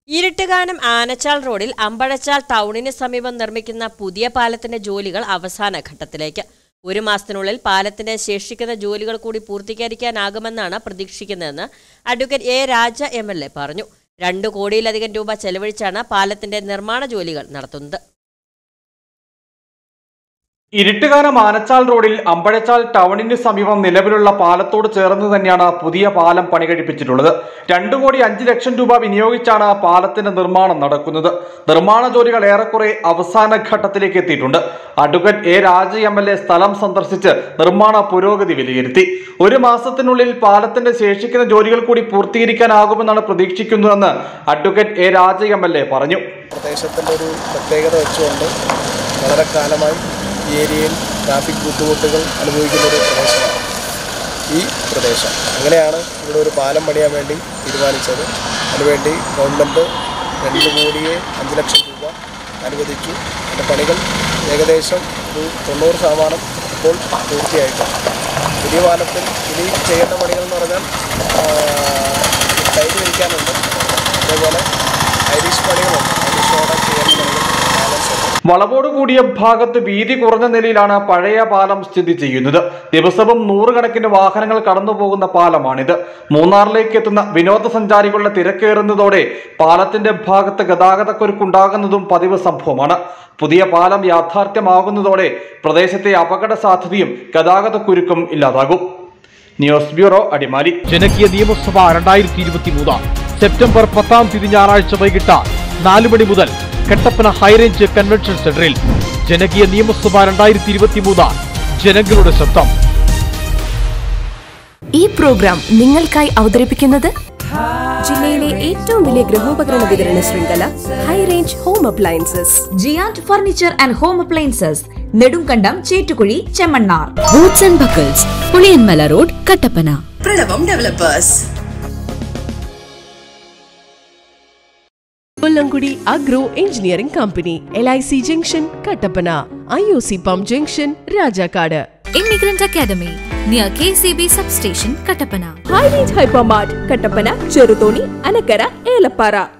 ഇരുട്ടുകാനം ആനച്ചാൽ റോഡിൽ അമ്പഴച്ചാൽ ടൗണിന് സമീപം നിർമ്മിക്കുന്ന പുതിയ പാലത്തിന്റെ ജോലികൾ അവസാന ഘട്ടത്തിലേക്ക് ഒരു മാസത്തിനുള്ളിൽ പാലത്തിന്റെ ശേഷിക്കുന്ന ജോലികൾ കൂടി പൂർത്തീകരിക്കാനാകുമെന്നാണ് പ്രതീക്ഷിക്കുന്നതെന്ന് advocate A Raja M L A പറഞ്ഞു രണ്ടു കോടിയിലധികം രൂപ ചെലവഴിച്ചാണ് പാലത്തിന്റെ നിർമ്മാണ ജോലികൾ നടത്തുന്നത് ഇരുട്ടുകാനം ആനച്ചാൽ റോഡിൽ അമ്പഴച്ചാൽ ടൗണിന് സമീപം നിലവിലുള്ള പാലത്തോട് ചേർന്ന് തന്നെയാണ് പുതിയ പാലം പണികഴിപ്പിച്ചിട്ടുള്ളത് രണ്ടു കോടി അഞ്ച് ലക്ഷം രൂപ വിനിയോഗിച്ചാണ് പാലത്തിന്റെ നിർമ്മാണം നടക്കുന്നത് നിർമ്മാണ ജോലികൾ ഏറെക്കുറെ അവസാന ഘട്ടത്തിലേക്ക് എത്തിയിട്ടുണ്ട് advocate A Raja M L A സ്ഥലം സന്ദർശിച്ച് നിർമ്മാണ പുരോഗതി വിലയിരുത്തി ഒരു മാസത്തിനുള്ളിൽ പാലത്തിന്റെ ശേഷിക്കുന്ന ജോലികൾ കൂടി പൂർത്തീകരിക്കാനാകുമെന്നാണ് പ്രതീക്ഷിക്കുന്നതെന്ന് advocate A Raja M L A പറഞ്ഞു പ്രദേശത്തിൻ്റെ ഒരു പ്രത്യേകത വെച്ചുകൊണ്ട് വളരെ കാലമായി ഈ ഏരിയയിൽ ട്രാഫിക് ബുദ്ധിമുട്ടുകൾ അനുഭവിക്കുന്ന ഒരു പ്രദേശമാണ് ഈ പ്രദേശം അങ്ങനെയാണ് ഇവിടെ ഒരു പാലം പണിയാൻ വേണ്ടി തീരുമാനിച്ചത് അതിനുവേണ്ടി ഗവൺമെൻറ് രണ്ട് കോടിയെ അഞ്ച് ലക്ഷം രൂപ അനുവദിച്ചു അതിൻ്റെ പണികൾ ഏകദേശം ഒരു തൊണ്ണൂറ് ശതമാനം ഇപ്പോൾ പൂർത്തിയായിട്ടുണ്ട് പുതിയ പാലത്തിൽ ഇനി ചെയ്യേണ്ട പണികൾ എന്ന് പറഞ്ഞാൽ ടൈല് വിരിക്കാനുണ്ട് അതേപോലെ ഐറിഷ് പണികളുണ്ട് ഐറിഷോടെ ചെയ്യാൻ പണികൾ ബാലൻസ് ഉണ്ട് വളവോട് കൂടിയ ഭാഗത്ത് വീതി കുറഞ്ഞ നിലയിലാണ് പഴയ പാലം സ്ഥിതി ചെയ്യുന്നത് ദിവസവും നൂറുകണക്കിന് വാഹനങ്ങൾ കടന്നു പോകുന്ന പാലമാണിത് മൂന്നാറിലേക്ക് എത്തുന്ന വിനോദസഞ്ചാരികളുടെ തിരക്കേറുന്നതോടെ പാലത്തിന്റെ ഭാഗത്ത് ഗതാഗതക്കുരുക്കുണ്ടാകുന്നതും പതിവ് സംഭവമാണ് പുതിയ പാലം യാഥാർത്ഥ്യമാകുന്നതോടെ പ്രദേശത്തെ അപകട സാധ്യതയും ഗതാഗതക്കുരുക്കും ഇല്ലാതാകും ന്യൂസ് ബ്യൂറോ അടിമാലി ജനകീയ നിയമസഭ രണ്ടായിരത്തി ഇരുപത്തി മൂന്ന് സെപ്റ്റംബർ പത്താം തീയതി ഞായറാഴ്ച വൈകിട്ട് നാല് മണി മുതൽ കട്ടപ്പന ഹൈറേഞ്ച് കൺവെൻഷൻ സെന്ററിൽ ജനകീയ നിയമസഭ രണ്ടായിരത്തി ഇരുപത്തി മൂന്ന് ജനങ്ങളുടെ ശബ്ദം ഈ പ്രോഗ്രാം നിങ്ങൾക്കായി അവതരിപ്പിക്കുന്നത് ജില്ലയിലെ ഏറ്റവും വലിയ ഗൃഹോപകരണ വിതരണ ശൃംഖല high range home appliances giant furniture and home appliances Nedumkandam Chettukuzhy Chemmannar boots and buckles Puliyanmala road Kattappana Pranavam developers Kollamkudy agro engineering company L I C junction Kattappana I O C pump junction Rajakkad immigrant academy near K C B sub station Kattappana high range hypermart Kattappana Cheruthoni Anakkara Elappara